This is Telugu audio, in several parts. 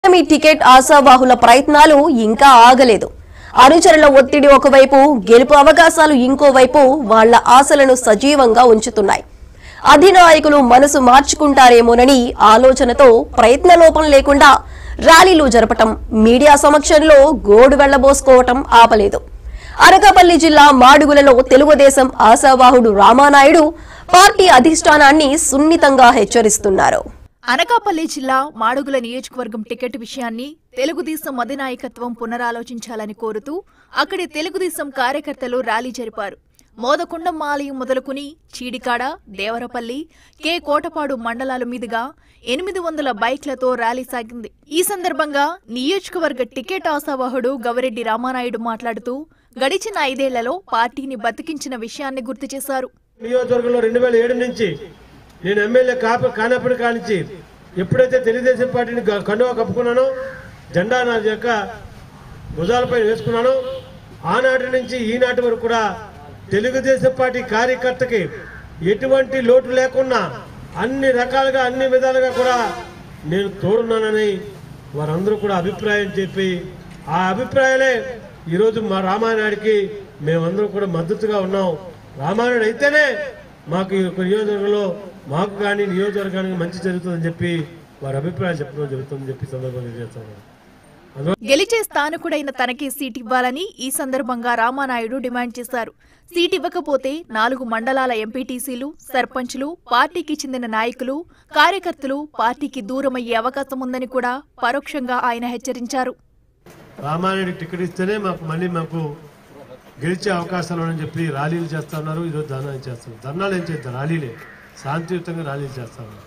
మీ టికెట్ ఆశావాహుల ప్రయత్నాలు ఇంకా ఆగలేదు అనుచరుల ఒత్తిడి ఒకవైపు గెలుపు అవకాశాలు ఇంకోవైపు వాళ్ళ ఆశలను సజీవంగా ఉంచుతున్నాయి అధినాయకులు మనసు మార్చుకుంటారేమోనని ఆలోచనతో ప్రయత్న లోపం లేకుండా ర్యాలీలు జరపటం మీడియా సమక్షంలో గోడు వెళ్లబోసుకోవటం ఆపలేదు అనకాపల్లి జిల్లా మాడుగులలో తెలుగుదేశం ఆశావాహుడు రామానాయుడు పార్టీ అధిష్టానాన్ని సున్నితంగా హెచ్చరిస్తున్నారు అనకాపల్లి జిల్లా మాడుగుల నియోజకవర్గం టికెట్ విషయాన్ని తెలుగుదేశం అధినాయకత్వం పునరాలోచించాలని కోరుతూ అక్కడి తెలుగుదేశం కార్యకర్తలు ర్యాలీ జరిపారు మోదకొండం ఆలయం మొదలుకుని చీడికాడ దేవరపల్లి కె కోటపాడు మండలాల మీదుగా ఎనిమిది వందల బైక్లతో ర్యాలీ సాగింది ఈ సందర్భంగా నియోజకవర్గ టికెట్ ఆశావాహుడు గవిరెడ్డి రామానాయుడు మాట్లాడుతూ గడిచిన ఐదేళ్లలో పార్టీని బతికించిన విషయాన్ని గుర్తు చేశారు నియోజకవర్గంలో రెండు వేల ఏడు నుంచి నేను ఎమ్మెల్యే కాప కానప్పటి కానించి ఎప్పుడైతే తెలుగుదేశం పార్టీని గ- కండువా కప్పుకున్నానో జెండా నా యొక్క భుజాలపై వేసుకున్నానో ఆనాటి నుంచి ఈనాటి వరకు కూడా తెలుగుదేశం పార్టీ కార్యకర్తకి ఎటువంటి లోటు లేకుండా అన్ని రకాలుగా అన్ని విధాలుగా కూడా నేను తోడున్నానని వారందరూ కూడా అభిప్రాయం చెప్పి ఆ అభిప్రాయాలే ఈరోజు మా రామానాయుడికి మేమందరం కూడా మద్దతుగా ఉన్నాం రామానాయుడు అయితేనే మాకు ఈ యొక్క నియోజకవర్గంలో మాకు కానీ నియోజకవర్గానికి మంచి జరుగుతుందని చెప్పి వారి అభిప్రాయాలు చెప్పడం జరుగుతుందని చెప్పి ఈ సందర్భంగా చేస్తాను అందువల్ల గెలిచే స్థానికుడైన తనకే సీట్ ఇవ్వాలని ఈ సందర్భంగా రామానాయుడు డిమాండ్ చేశారు సీట్ ఇవ్వకపోతే నాలుగు మండలాల ఎంపీటీసీలు సర్పంచ్లు పార్టీకి చెందిన నాయకులు కార్యకర్తలు పార్టీకి దూరమయ్యే అవకాశం ఉందని కూడా పరోక్షంగా ఆయన హెచ్చరించారు రామానాయుడికి టికెట్ ఇస్తేనే మాకు మళ్ళీ మాకు గెలిచే అవకాశాలు ఉన్నాయని చెప్పి ర్యాలీలు చేస్తా ఉన్నారు ఈరోజు ధర్నాలు చేస్తారు ధర్నాలు ఏం చేస్తారు ర్యాలీలే శాంతియుతంగా ర్యాలీలు చేస్తా ఉన్నారు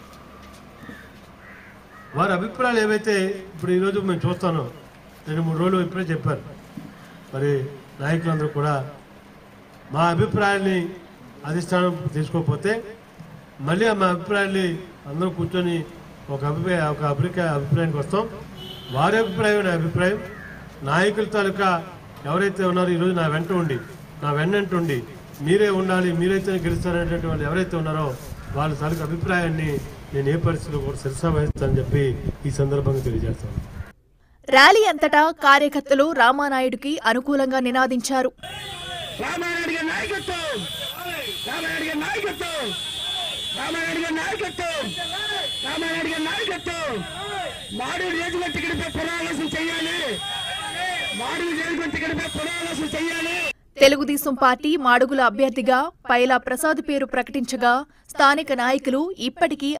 వారి అభిప్రాయాలు ఏవైతే ఇప్పుడు ఈరోజు మేము చూస్తాను రెండు మూడు రోజులు ఇప్పుడే చెప్పారు మరి నాయకులందరూ కూడా మా అభిప్రాయాల్ని అధిష్టానం తీసుకోకపోతే మళ్ళీ మా అభిప్రాయాల్ని అందరూ కూర్చొని ఒక అభిప్రాయ ఒక అభిప్రాయ అభిప్రాయానికి వస్తాం వారి అభిప్రాయం నా అభిప్రాయం నాయకుల తాలూకా ఎవరైతే ఉన్నారో ఈరోజు నా వెంట ఉండి నా వెన్నంట ఉండి మీరే ఉండాలి మీరైతే గెలుస్తారనేటువంటి వాళ్ళు ఎవరైతే ఉన్నారో వాళ్ళ తాలూకా అభిప్రాయాన్ని నేను ఏ పరిస్థితిలో కూడా శిరసా వహిస్తానని చెప్పి ఈ సందర్భంగా తెలియజేస్తాను ర్యాలీ అంతటా కార్యకర్తలు రామానాయుడికి అనుకూలంగా నినాదించారు రామానాయుడు గారి నాయకత్వం రామానాయుడు గారి నాయకత్వం రామానాయుడు గారి నాయకత్వం రామానాయుడు గారి నాయకత్వం మాడు నియోజకవర్గ టికెట్పై పునరాలోచన చేయాలి మాడు నియోజకవర్గ టికెట్పై పునరాలోచన చేయాలి తెలుగుదేశం పార్టీ మాడుగుల అభ్యర్థిగా పైలా ప్రసాద్ పేరు ప్రకటించగా స్థానిక నాయకులు ఇప్పటికీ